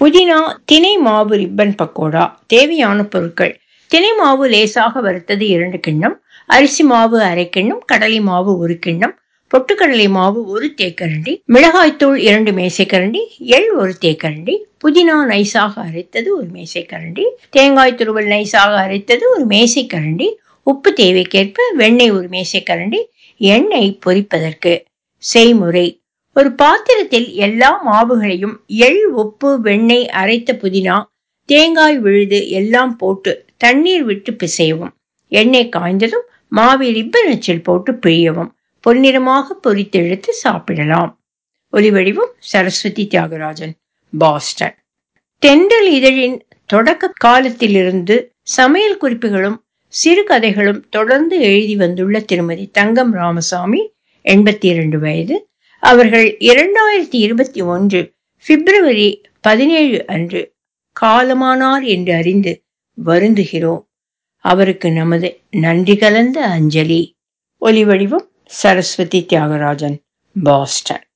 புதினா தினை மாவு ரிப்பன் பக்கோடா தேவையான பொருட்கள் தினை மாவு லேசாக வறுத்தது இரண்டு கிண்ணம் அரிசி மாவு அரை கிண்ணம் கடலை மாவு ஒரு கிண்ணம் பொட்டுக்கடலை மாவு ஒரு தேக்கரண்டி மிளகாய்த்தூள் இரண்டு மேசைக்கரண்டி எள் ஒரு தேக்கரண்டி புதினா நைஸாக அரைத்தது ஒரு மேசைக்கரண்டி தேங்காய் துருவல் நைஸாக அரைத்தது ஒரு மேசைக்கரண்டி உப்பு தேவைக்கேற்ப வெண்ணெய் ஒரு மேசைக்கரண்டி எண்ணெய் பொரிப்பதற்கு செய்முறை ஒரு பாத்திரத்தில் எல்லா மாவுகளையும் எள் உப்பு வெண்ணெய் அரைத்த புதினா தேங்காய் விழுது எல்லாம் போட்டு தண்ணீர் விட்டு பிசையவும் எண்ணெய் காய்ந்ததும் மாவில் ரிப்பன் அச்சில் போட்டு பிழியவும் பொன்னிறமாக பொரித்தெடுத்து சாப்பிடலாம் ஒலிவடிவம் சரஸ்வதி தியாகராஜன் பாஸ்டன் தென்றல் இதழின் தொடக்க காலத்திலிருந்து சமையல் குறிப்புகளும் சிறுகதைகளும் தொடர்ந்து எழுதி வந்துள்ள திருமதி தங்கம் ராமசாமி எண்பத்தி இரண்டு வயது அவர்கள் இரண்டாயிரத்தி இருபத்தி ஒன்று பிப்ரவரி பதினேழு அன்று காலமானார் என்று அறிந்து வருந்துகிறோம் அவருக்கு நமது நன்றி கலந்த அஞ்சலி ஒலிவடிவம் சரஸ்வதி தியாகராஜன் பாஸ்டன்